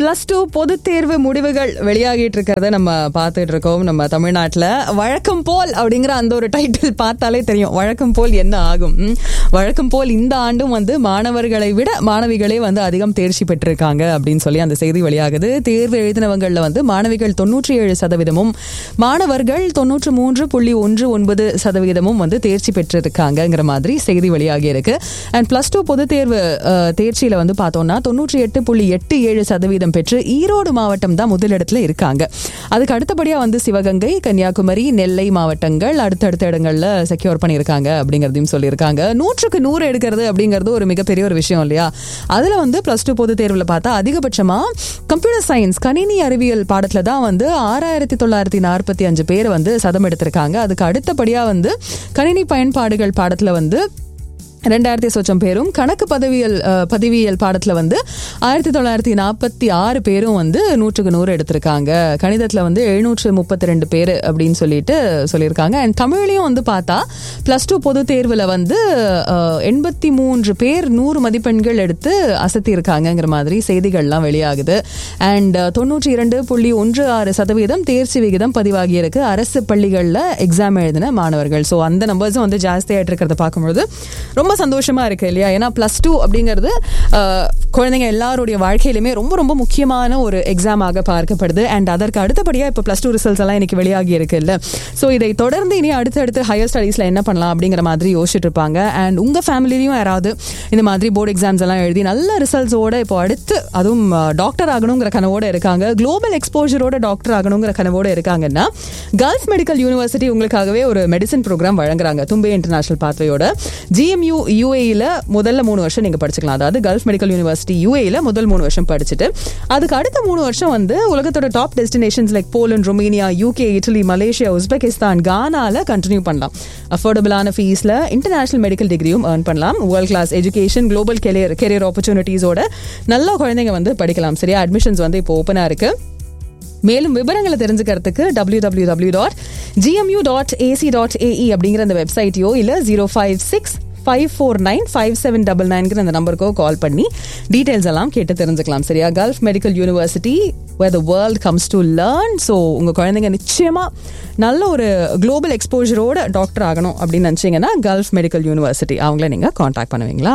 Plus two பொதுத் தேர்வு முடிவுகள் வெளியாகிட்டு இருக்கிறத நம்ம பார்த்துட்டு இருக்கோம் நம்ம தமிழ்நாட்டில் வழக்கம் போல் அப்படிங்கிற அந்த ஒரு டைட்டில் பார்த்தாலே தெரியும் வழக்கம் போல் என்ன ஆகும் ம், வழக்கம் போல் இந்த ஆண்டும் வந்து மாணவர்களை விட மாணவிகளே வந்து அதிகம் தேர்ச்சி பெற்றிருக்காங்க அப்படின்னு சொல்லி அந்த செய்தி வெளியாகுது தேர்வு எழுதினவங்களில் வந்து மாணவிகள் தொண்ணூற்றி ஏழு சதவீதமும் மாணவர்கள் தொண்ணூற்று மூன்று புள்ளி ஒன்று ஒன்பது சதவீதமும் வந்து தேர்ச்சி பெற்றிருக்காங்கங்கிற மாதிரி செய்தி வெளியாகி இருக்கு அண்ட் பிளஸ் டூ பொதுத் தேர்வு அஹ், தேர்ச்சியில வந்து பார்த்தோம்னா தொண்ணூற்றி எட்டு புள்ளி எட்டு ஏழு சதவீதம் பெற்று ஈரோடு மாவட்டம் தான் முதலிடத்துல இருக்காங்க அதுக்கு அடுத்தபடியா வந்து சிவகங்கை கன்னியாகுமரி நெல்லை மாவட்டங்கள் அடுத்தடுத்த இடங்கள்ல செக்யூர் பண்ணியிருக்காங்க அப்படிங்கிறதையும் சொல்லியிருக்காங்க நூற்றுக்கு நூறு எடுக்கிறது அப்படிங்கிறது ஒரு மிகப்பெரிய ஒரு விஷயம் இல்லையா அதுல வந்து பிளஸ் டூ பொதுத் தேர்வுல பார்த்தா அதிகபட்சமா கம்ப்யூட்டர் சயின்ஸ் கணினி அறிவியல் பாடத்துல தான் வந்து ஆறாயிரத்தி தொள்ளாயிரத்தி நாற்பத்தி அஞ்சு பேர் வந்து சதம் எடுத்திருக்காங்க அதுக்கு அடுத்தபடியா வந்து கணினி பயன்பாடுகள் பாடத்துல வந்து ரெண்டாயிரத்தி சொச்சம் பேரும் கணக்கு பதவியல் அஹ், பதிவியல் பாடத்தில் வந்து ஆயிரத்தி தொள்ளாயிரத்தி நாற்பத்தி ஆறு பேரும் வந்து நூற்றுக்கு நூறு எடுத்திருக்காங்க கணிதத்தில் வந்து எழுநூற்று முப்பத்தி ரெண்டு பேர் அப்படின்னு சொல்லிட்டு சொல்லியிருக்காங்க அண்ட் தமிழ்லையும் வந்து பார்த்தா ப்ளஸ் டூ பொது தேர்வில் வந்து எண்பத்தி மூன்று பேர் நூறு மதிப்பெண்கள் எடுத்து அசத்தியிருக்காங்கங்கிற மாதிரி செய்திகள்லாம் வெளியாகுது அண்ட் தொண்ணூற்றி இரண்டு புள்ளி ஒன்று ஆறு சதவீதம் தேர்ச்சி விகிதம் பதிவாகியிருக்கு அரசு பள்ளிகளில் எக்ஸாம் எழுதின மாணவர்கள் ஸோ அந்த நம்பர்ஸும் வந்து ஜாஸ்தியாயிட்டு இருக்கிறத பார்க்கும்பொழுது ரொம்ப சந்தோஷமா இருக்கு இல்லையா ஏன்னா பிளஸ் டூ அப்படிங்கிறது அஹ், குழந்தைங்க எல்லாருடைய வாழ்க்கையிலுமே ரொம்ப ரொம்ப முக்கியமான ஒரு எக்ஸாமாக பார்க்கப்படுது அண்ட் அதற்கு அடுத்தபடியா இப்போ பிளஸ் டூ ரிசல்ட்ஸ் எல்லாம் இன்னைக்கு வெளியாகி இருக்குல்ல ஸோ இதை தொடர்ந்து இனி அடுத்தடுத்து ஹையர் ஸ்டடீஸ்ல என்ன பண்ணலாம் அப்படிங்கிற மாதிரி யோசிச்சுட்டு இருப்பாங்க அண்ட் உங்க ஃபேமிலிலையும் யாராவது இந்த மாதிரி போர்டு எக்ஸாம்ஸ் எல்லாம் எழுதி நல்ல ரிசல்ட்ஸோட இப்போ அடுத்து அதுவும் டாக்டர் ஆகணுங்கிற கனவோட இருக்காங்க குளோபல் எக்ஸ்போஜரோட டாக்டர் ஆகணுங்கிற கனவோட இருக்காங்கன்னா கல்ஃப் மெடிக்கல் யூனிவர்சிட்டி உங்களுக்காகவே ஒரு மெடிசன் ப்ரோக்ராம் வழங்குறாங்க தும்பே இன்டர்நேஷனல் பாத்வேயோட ஜிஎம்யூ யூஏயில் முதல்ல மூணு வருஷம் நீங்கள் படிச்சுக்கலாம் அதாவது கல்ஃப் மெடிக்கல் யூனிவர்சிட்டி யூஏயில் முதல் மூணு வருஷம் படிச்சுட்டு அதுக்கு அடுத்த மூணு வருஷம் வந்து உலகத்தோட top destinations like Poland Romania UK Italy Malaysia Uzbekistan கானால கண்டினியூ பண்ணலாம் அஃபோர்டபுளான ஃபீஸில் இன்டர்நேஷனல் மெடிக்கல் டிகிரியும் ஏர்ன் பண்ணலாம் world class education global career career ஆப்பர்ச்சுனிட்டிஸோட நல்ல குழந்தைங்க வந்து படிக்கலாம் சரியா அட்மிஷன்ஸ் வந்து இப்போ ஓப்பனாக இருக்குது மேலும் விவரங்களை தெரிஞ்சுக்கிறதுக்கு W W W dot GMU dot AC dot AE அப்படிங்கிற அந்த வெப்சைட்டையோ இல்லை zero five six five four nine five seven double நைன்கிற அந்த நம்பருக்கோ கால் பண்ணி டீட்டெயில்ஸ் எல்லாம் கேட்டு தெரிஞ்சுக்கலாம் சரியா Gulf medical university where the world comes to learn so உங்கள் குழந்தைங்க நிச்சயமாக நல்ல ஒரு குளோபல் எக்ஸ்போஜரோட டாக்டர் ஆகணும் அப்படின்னு நினச்சிங்கன்னா கல்ஃப் மெடிக்கல் யூனிவர்சிட்டி அவங்கள நீங்கள் காண்டாக்ட் பண்ணுவீங்களா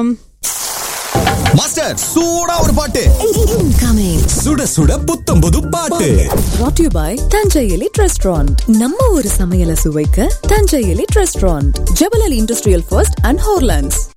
மாஸ்டர் சூடா ஒரு பாட்டு Incoming. சுட சுட புத்தம் புது பாட்டு Brought to you by Thanjai elite restaurant நம்ம ஒரு சமையலை சுவைக்க தஞ்சை எலிட் ரெஸ்டாரண்ட் ஜெபலல் இண்டஸ்ட்ரியல் ஃபர்ஸ்ட் அண்ட் ஹோர்லாண்ட்ஸ்